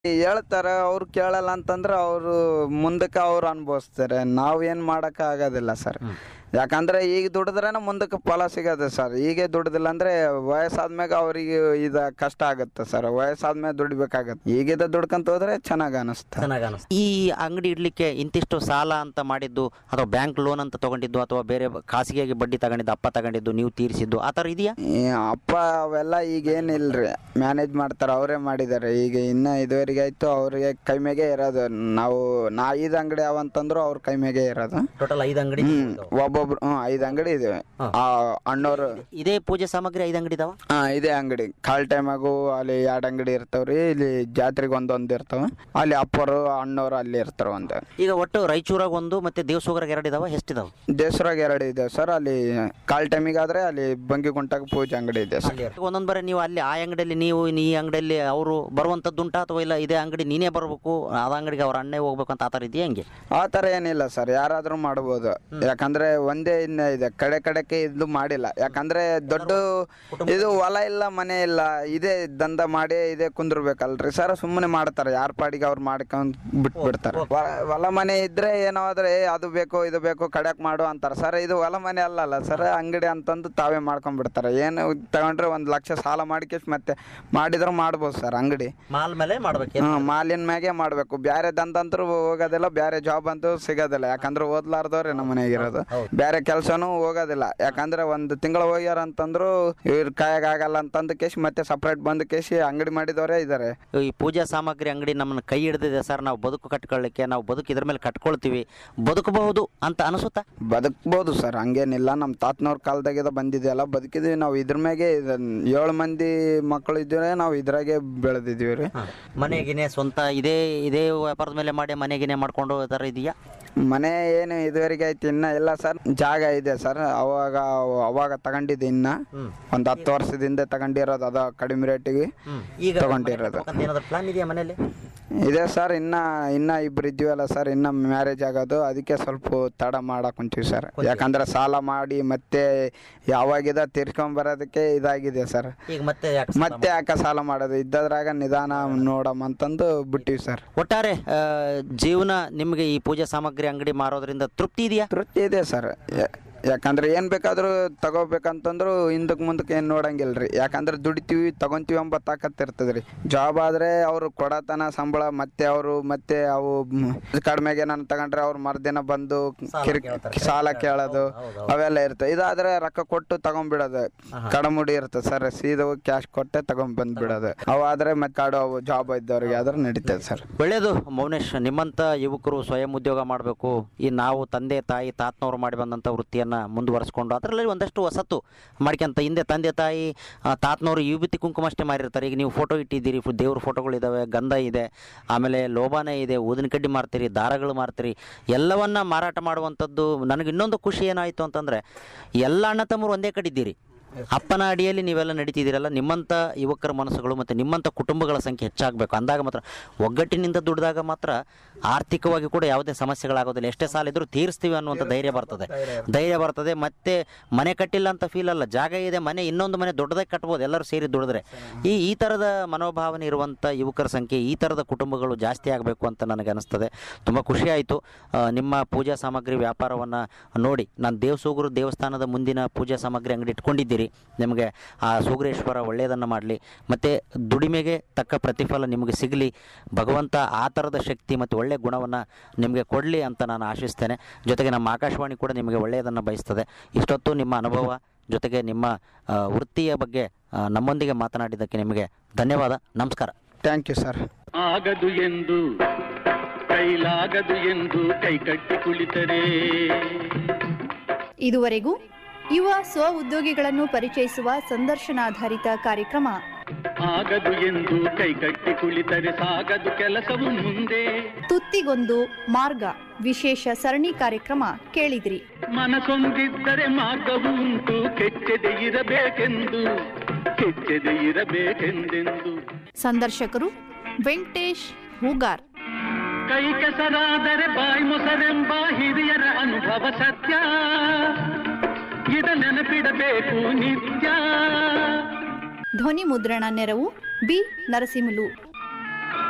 ಹೇಳ್ತಾರೆ ಅವ್ರು ಕೇಳಲ್ಲ ಅಂತಂದ್ರೆ ಅವರು ಮುಂದಕ್ಕೆ ಅವ್ರು ಅನುಭವಿಸ್ತಾರೆ ನಾವು ಏನು ಮಾಡೋಕೆ ಆಗೋದಿಲ್ಲ ಸರ್ ಯಾಕಂದ್ರೆ ಈಗ ದುಡಿದ್ರೇನೆ ಮುಂದಕ್ಕೆ ಫಲ ಸಿಗೋದು ಸರ್ ಈಗ ದುಡ್ದಿಲ್ಲ ಅಂದ್ರೆ ವಯಸ್ಸಾದ್ಮ್ಯಾಗ ಅವ್ರಿಗೆ ಇದ ಕಷ್ಟ ಆಗುತ್ತೆ ಸರ್ ವಯಸ್ಸಾದ್ಮೇಲೆ ದುಡಿಬೇಕಾಗತ್ತೆ ಈಗಿದ ದುಡ್ಕಂತ ಹೋದ್ರೆ ಚೆನ್ನಾಗಿ ಅನಿಸ್ತಾ ಚೆನ್ನಾಗಿ ಅನಿಸ್ತು ಈ ಅಂಗಡಿ ಇಡ್ಲಿಕ್ಕೆ ಇಂತಿಷ್ಟು ಸಾಲ ಅಂತ ಮಾಡಿದ್ದು ಅಥವಾ ಬ್ಯಾಂಕ್ ಲೋನ್ ಅಂತ ತಗೊಂಡಿದ್ದು ಅಥವಾ ಬೇರೆ ಖಾಸಗಿಯಾಗಿ ಬಡ್ಡಿ ತಗೊಂಡಿದ್ದು ಅಪ್ಪ ತಗೊಂಡಿದ್ದು ನೀವು ತೀರಿಸಿದ್ದು ಆ ಥರ ಇದೆಯಾ ಈ ಅಪ್ಪ ಅವೆಲ್ಲ ಈಗ ಏನಿಲ್ರಿ ಮ್ಯಾನೇಜ್ ಮಾಡ್ತಾರೆ ಅವರೇ ಮಾಡಿದ್ದಾರೆ ಈಗ ಇನ್ನ ಇದುವರೆಗೆ ಆಯ್ತು ಅವ್ರಿಗೆ ಕೈ ಮೇಗೆ ಇರೋದು ನಾವು ನಾ ಐದು ಅಂಗಡಿ ಅವಂತಂದ್ರು ಅವ್ರ ಕೈ ಮೇಗೆ ಇರೋದು ಟೋಟಲ್ ಐದು ಅಂಗಡಿ ಹ್ಮ್ ಒಬ್ಬೊಬ್ರು ಹ್ಮ್ ಐದು ಅಂಗಡಿ ಇದಾವೆ ಆ ಅಣ್ಣವ್ರು ಇದೇ ಪೂಜೆ ಸಾಮಗ್ರಿ ಐದು ಅಂಗಡಿ ಇದಾವ ಹಾ ಇದೇ ಅಂಗಡಿ ಕಾಲ್ ಟೈಮಾಗು ಅಲ್ಲಿ ಎರಡು ಅಂಗಡಿ ಇರ್ತಾವ್ರಿ ಇಲ್ಲಿ ಜಾತ್ರೆಗೆ ಒಂದೊಂದು ಇರ್ತಾವ ಅಲ್ಲಿ ಅಪ್ಪರು ಅಣ್ಣವ್ರು ಅಲ್ಲಿ ಇರ್ತಾರ ಒಂದು ಈಗ ಒಟ್ಟು ರಾಯಚೂರಾಗ ಒಂದು ಮತ್ತೆ ದೇವಸೂಗರಾಗ ಎರಡು ಇದಾವ ಎಷ್ಟಿದಾವ ದೇಸರಾಗ ಎರಡು ಇದೆ ಸರ್ ಅಲ್ಲಿ ಕಾಲ್ ಟೈಮಿಗಾದ್ರೆ ಅಲ್ಲಿ ಬಂಗಿಗುಂಟಾಗ ಪೂಜೆ ಅಂಗಡಿ ಇದೆ ಸರ್ ಒಂದೊಂದ್ ಬರೀ ನೀವು ಅಲ್ಲಿ ಆ ಅಂಗಡಿಯಲ್ಲಿ ನೀವು ಈ ಅಂಗಡಿಯಲ್ಲಿ ಅವರು ಬರುವಂತದ್ದುಂಟಾ ಅಥವಾ ಇಲ್ಲ ಇದೇ ಅಂಗಡಿ ನೀನೇ ಬರಬೇಕು ಅದ ಅಂಗಡಿಗೆ ಅವ್ರ ಅಣ್ಣೇ ಹೋಗ್ಬೇಕು ಅಂತ ಆ ಥರ ಇದೆಯಾ ಹಂಗೆ ಆ ಥರ ಏನಿಲ್ಲ ಸರ್ ಯಾರಾದ್ರೂ ಮಾಡ್ಬೋದು ಯಾಕಂದ್ರೆ ಒಂದೇ ಇನ್ನ ಇದೆ ಕಡೆ ಕಡೆಗೆ ಇದು ಮಾಡಿಲ್ಲ ಯಾಕಂದ್ರೆ ದೊಡ್ಡ ಇದು ಹೊಲ ಇಲ್ಲ ಮನೆ ಇಲ್ಲ ಇದೇ ದಂಧ ಮಾಡಿ ಇದೇ ಕುಂದಿರ್ಬೇಕಲ್ರಿ ಸರ್ ಸುಮ್ಮನೆ ಮಾಡ್ತಾರೆ ಯಾರ ಪಾಡಿಗೆ ಅವ್ರು ಮಾಡ್ಕೊಂಡ್ ಬಿಟ್ಬಿಡ್ತಾರೆ ಹೊಲ- ಹೊಲ ಮನೆ ಇದ್ರೆ ಏನೋ ಆದ್ರೆ "ಏ, ಅದು ಬೇಕು ಇದು ಬೇಕು ಕಡೆಕ್ ಮಾಡು ಅಂತಾರೆ ಸರ್ ಇದು ಹೊಲ ಮನೆ ಅಲ್ಲಲ್ಲ ಸರ್ ಅಂಗಡಿ ಅಂತಂದು ತಾವೇ ಮಾಡ್ಕೊಂಡ್ಬಿಡ್ತಾರೆ ಏನು ತಗೊಂಡ್ರೆ ಒಂದ್ ಲಕ್ಷ ಸಾಲ ಮಾಡಿಕೆಸ್ ಮತ್ತೆ ಮಾಡಿದ್ರೆ ಮಾಡ್ಬೋದು ಸರ್ ಅಂಗಡಿ ಮಾಲ್ ಮೇಲೆ ಮಾಡ್ಬೇಕು ಹ್ಮ್, ಮಾಲಿನ ಮ್ಯಾಗೆ ಮಾಡ್ಬೇಕು ಬ್ಯಾರೆ ದಂತಂತ್ರು ಹೋಗೋದಿಲ್ಲ ಬ್ಯಾರೆ ಜಾಬ್ ಅಂತೂ ಸಿಗೋದಿಲ್ಲ ಯಾಕಂದ್ರೆ ಓದ್ಲಾರ್ದವ್ರೆ ನಮ್ಮ ಮನೆಗೆ ಇರೋದು ಬ್ಯಾರೆ ಕೆಲ್ಸನೂ ಹೋಗೋದಿಲ್ಲ ಯಾಕಂದ್ರೆ ಒಂದು ತಿಂಗಳು ಹೋಗ್ಯಾರ ಅಂತಂದ್ರು ಇವ್ರ ಕಾಯಾಗ ಆಗಲ್ಲ ಅಂತಂದು ಕೇಸಿ ಮತ್ತೆ ಸಪ್ರೇಟ್ ಬಂದು ಕೇಸಿ ಅಂಗಡಿ ಮಾಡಿದವರೇ ಇದಾರೆ ಈ ಪೂಜಾ ಸಾಮಗ್ರಿ ಅಂಗಡಿ ನಮ್ಮನ್ನ ಕೈ ಹಿಡಿದಿದೆ ಸರ್ ನಾವು ಬದುಕು ಕಟ್ಕೊಳ್ಳಿಕ್ಕೆ ನಾವು ಬದುಕು ಇದ್ರ ಮೇಲೆ ಕಟ್ಕೊಳ್ತೀವಿ ಬದುಕಬಹುದು ಅಂತ ಅನಿಸುತ್ತಾ ಬದುಕ್ಬೋದು ಸರ್ ಹಂಗೇನಿಲ್ಲ ನಮ್ಮ ತಾತನವ್ರ ಕಾಲದಾಗಿದ ಬಂದಿದೆಯಲ್ಲ ಬದುಕಿದ್ವಿ ನಾವು ಇದ್ರ ಮ್ಯಾಗೆ ಇದನ್ ಏಳು ಮಂದಿ ಮಕ್ಕಳು ಇದ್ದೀವಿ ನಾವು ಇದ್ರಾಗೆ ಬೆಳೆದಿದ್ದೀವಿ ರೀ ಮನೆಗಿನೇ ಸ್ವಂತ ಇದೇ ಇದೇ ವ್ಯಾಪಾರದ ಮೇಲೆ ಮಾಡಿ ಮನೆಗಿನೇ ಮಾಡ್ಕೊಂಡು ಈ ಥರ ಇದೆಯಾ ಮನೆ ಏನು ಇದುವರೆಗೆ ಐತಿ ಇನ್ನ ಇಲ್ಲ ಸರ್ ಜಾಗ ಇದೆ ಸರ್ ಅವಾಗ ಅವಾಗ ತಗೊಂಡಿದ್ದೆ ಇನ್ನ ಒಂದ್ ಹತ್ತು ವರ್ಷದಿಂದ ತಗೊಂಡಿರೋದು ಅದ ಕಡಿಮೆ ರೇಟಿಗೆ ಈಗ ತಗೊಂಡಿರೋದು ಏನಾದ್ರು ಪ್ಲಾನ್ ಇದೆಯಾ ಮನೇಲಿ ಇದೆ ಸರ್ ಇನ್ನ ಇನ್ನ ಇಬ್ರು ಇದ್ದೀವಲ್ಲ ಸರ್ ಇನ್ನ ಮ್ಯಾರೇಜ್ ಆಗೋದು ಅದಕ್ಕೆ ಸ್ವಲ್ಪ ತಡ ಮಾಡಕ್ ಕುಂತೀವಿ ಸರ್ ಯಾಕಂದ್ರೆ ಸಾಲ ಮಾಡಿ ಮತ್ತೆ ಯಾವಾಗಿದ ತೀರ್ಕೊಂಡ್ ಬರೋದಕ್ಕೆ ಇದಾಗಿದೆ ಸರ್ ಈಗ ಮತ್ತೆ ಯಾಕೆ ಮತ್ತೆ ಯಾಕೆ ಸಾಲ ಮಾಡೋದು ಇದ್ದದ್ರಾಗ ನಿಧಾನ ನೋಡಮ್ ಅಂತಂದು ಬಿಟ್ಟಿವಿ ಸರ್ ಒಟ್ಟಾರೆ ಆ, ಜೀವನ ನಿಮಗೆ ಈ ಪೂಜಾ ಸಾಮಗ್ರಿ ಅಂಗಡಿ ಮಾರೋದ್ರಿಂದ ತೃಪ್ತಿ ಇದೆಯಾ ತೃಪ್ತಿ ಇದೆ ಸರ್ ಯಾಕಂದ್ರೆ ಏನ್ ಬೇಕಾದ್ರೂ ತಗೋಬೇಕಂತಂದ್ರು ಹಿಂದಕ್ ಮುಂದಕ್ಕೆ ಏನ್ ನೋಡಂಗಿಲ್ರಿ ಯಾಕಂದ್ರೆ ದುಡಿತೀವಿ ತಗೊಂತೀವಿ ಎಂಬ ತಾಕತ್ ಇರ್ತದ್ರಿ ಜಾಬ್ ಆದ್ರೆ ಅವ್ರು ಕೊಡತನ ಸಂಬಳ ಮತ್ತೆ ಅವರು ಮತ್ತೆ ಅವು ಮ್, ಕಡಿಮೆಗೆ ನಾನು ತಗೊಂಡ್ರೆ ಅವ್ರು ಮರ್ದಿನ ಬಂದು ಕಿರಿಕ್ ಸಾಲ ಕೇಳೋದು ಅವೆಲ್ಲ ಇರ್ತವೆ ಇದಾದ್ರೆ ರೊಕ್ಕ ಕೊಟ್ಟು ತಗೊಂಡ್ಬಿಡೋದು ಕಡಮುಡಿ ಇರ್ತದೆ ಸರ್ ಸೀದಾ ಕ್ಯಾಶ್ ಕೊಟ್ಟೆ ತಗೊಂಡ್ ಬಂದ್ಬಿಡೋದು ಅವಾದ್ರೆ ಮತ್ತೆ ಕಾಡು ಅವು ಜಾಬ್ ಇದ್ದವ್ರಿಗೆ ಆದ್ರೆ ನಡೀತದೆ ಸರ್ ಒಳ್ಳೆಯದು ಮೌನೇಶ್ ನಿಮ್ಮಂಥ ಯುವಕರು ಸ್ವಯಂ ಉದ್ಯೋಗ ಮಾಡಬೇಕು ಈ ನಾವು ತಂದೆ ತಾಯಿ ತಾತನವ್ರು ಮಾಡಿ ಬಂದಂಥ ವೃತ್ತಿಯನ್ನು ಮುಂದುವರಿಸ್ಕೊಂಡು ಅದರಲ್ಲಿ ಒಂದಷ್ಟು ಹೊಸತು ಮಾಡ್ಕೊಂತ ಹಿಂದೆ ತಂದೆ ತಾಯಿ ಆ, ತಾತನವ್ರು ಯುವತಿ ಕುಂಕುಮ ಅಷ್ಟೇ ಮಾರಿರ್ತಾರೆ ಈಗ ನೀವು ಫೋಟೋ ಇಟ್ಟಿದ್ದೀರಿ ಫು- ದೇವ್ರ ಫೋಟೋಗಳಿದ್ದಾವೆ ಗಂಧ ಇದೆ ಆಮೇಲೆ ಲೋಬಾನೆ ಇದೆ ಊದಿನ ಕಡ್ಡಿ ಮಾರ್ತೀರಿ ದಾರಗಳು ಮಾರ್ತೀರಿ ಎಲ್ಲವನ್ನ ಮಾರಾಟ ಮಾಡುವಂಥದ್ದು ನನಗೆ ಇನ್ನೊಂದು ಖುಷಿ ಏನಾಯಿತು ಅಂತಂದರೆ ಎಲ್ಲ ಅಣ್ಣ ತಮ್ಮರು ಒಂದೇ ಕಡೆ ಇದ್ದೀರಿ ಅಪ್ಪನ ಅಡಿಯಲ್ಲಿ ನೀವೆಲ್ಲ ನಡೀತಿದ್ದೀರಲ್ಲ ನಿಮ್ಮಂಥ ಯುವಕರ ಮನಸ್ಸುಗಳು ಮತ್ತು ನಿಮ್ಮಂಥ ಕುಟುಂಬಗಳ ಸಂಖ್ಯೆ ಹೆಚ್ಚಾಗಬೇಕು ಅಂದಾಗ ಮಾತ್ರ ಒಗ್ಗಟ್ಟಿನಿಂದ ದುಡಿದಾಗ ಮಾತ್ರ ಆರ್ಥಿಕವಾಗಿ ಕೂಡ ಯಾವುದೇ ಸಮಸ್ಯೆಗಳಾಗೋದಿಲ್ಲ ಎಷ್ಟೇ ಸಾಲ ಇದ್ರೂ ತೀರಿಸ್ತೀವಿ ಅನ್ನುವಂಥ ಧೈರ್ಯ ಬರ್ತದೆ ಧೈರ್ಯ ಬರ್ತದೆ ಮತ್ತೆ ಮನೆ ಕಟ್ಟಿಲ್ಲ ಅಂತ ಫೀಲ್ ಅಲ್ಲ ಜಾಗ ಇದೆ ಮನೆ ಇನ್ನೊಂದು ಮನೆ ದೊಡ್ಡದಾಗಿ ಕಟ್ಬೋದು ಎಲ್ಲರೂ ಸೇರಿ ದುಡಿದ್ರೆ ಈ ಈ ಥರದ ಮನೋಭಾವನೆ ಇರುವಂಥ ಯುವಕರ ಸಂಖ್ಯೆ ಈ ಥರದ ಕುಟುಂಬಗಳು ಜಾಸ್ತಿ ಆಗಬೇಕು ಅಂತ ನನಗೆ ಅನಿಸ್ತದೆ ತುಂಬ ಖುಷಿ ಆಯಿತು ನಿಮ್ಮ ಪೂಜಾ ಸಾಮಗ್ರಿ ವ್ಯಾಪಾರವನ್ನು ನೋಡಿ ನಾನು ದೇವಸೂಗರು ದೇವಸ್ಥಾನದ ಮುಂದಿನ ಪೂಜಾ ಸಾಮಗ್ರಿ ಅಂಗಡಿ ಇಟ್ಕೊಂಡಿದ್ದೀರಿ ನಿಮಗೆ ಆ ಸೂಗರೇಶ್ವರ ಒಳ್ಳೆಯದನ್ನು ಮಾಡಲಿ ಮತ್ತು ದುಡಿಮೆಗೆ ತಕ್ಕ ಪ್ರತಿಫಲ ನಿಮಗೆ ಸಿಗಲಿ ಭಗವಂತ ಆ ಥರದ ಶಕ್ತಿ ಮತ್ತು ಒಳ್ಳೆಯ ಗುಣವನ್ನು ನಿಮಗೆ ಕೊಡಲಿ ಅಂತ ನಾನು ಆಶಿಸ್ತೇನೆ ಜೊತೆಗೆ ನಮ್ಮ ಆಕಾಶವಾಣಿ ಕೂಡ ನಿಮಗೆ ಒಳ್ಳೆಯದನ್ನು ಬಯಸ್ತದೆ ಇಷ್ಟೊತ್ತು ನಿಮ್ಮ ಅನುಭವ ಜೊತೆಗೆ ನಿಮ್ಮ ಆ, ವೃತ್ತಿಯ ಬಗ್ಗೆ ಆ, ನಮ್ಮೊಂದಿಗೆ ಮಾತನಾಡಿದ್ದಕ್ಕೆ ನಿಮಗೆ ಧನ್ಯವಾದ ನಮಸ್ಕಾರ ಥ್ಯಾಂಕ್ ಯು ಸರ್ ಆಗದು ಎಂದು ಕೈಲಾಗದು ಎಂದು ಕೈಕಟ್ಟಿ ಕುಳಿತರೆ ಇದುವರೆಗೂ ಯುವ ಸ್ವ ಉದ್ಯೋಗಿಗಳನ್ನು ಪರಿಚಯಿಸುವ ಸಂದರ್ಶನಾಧಾರಿತ ಕಾರ್ಯಕ್ರಮ ಆಗದು ಎಂದು ಕೈಕಟ್ಟಿ ಕುಳಿತರೆ ಸಾಗದು ಕೆಲಸವು ಮುಂದೆ ತುತ್ತಿಗೊಂದು ಮಾರ್ಗ ವಿಶೇಷ ಸರಣಿ ಕಾರ್ಯಕ್ರಮ ಕೇಳಿದ್ರಿ ಮನಸೊಂದಿದ್ದರೆ ಮಾರ್ಗವು ಉಂಟು ಕೆಚ್ಚದೆ ಇರಬೇಕೆಂದು ಕೆಚ್ಚದೆ ಇರಬೇಕೆಂದೆಂದು ಸಂದರ್ಶಕರು ವೆಂಕಟೇಶ್ ಹೂಗಾರ್ ಕೈ ಕೆಸರಾದರೆ ಬಾಯಿ ಮೊಸರೆಂಬ ಹಿರಿಯರ ಅನುಭವ ಸತ್ಯ ಇದ ನೆನಪಿಡಬೇಕು ನಿತ್ಯ ಧ್ವನಿ ಮುದ್ರಣ ನೆರವು ಬಿ ನರಸಿಂಹಲು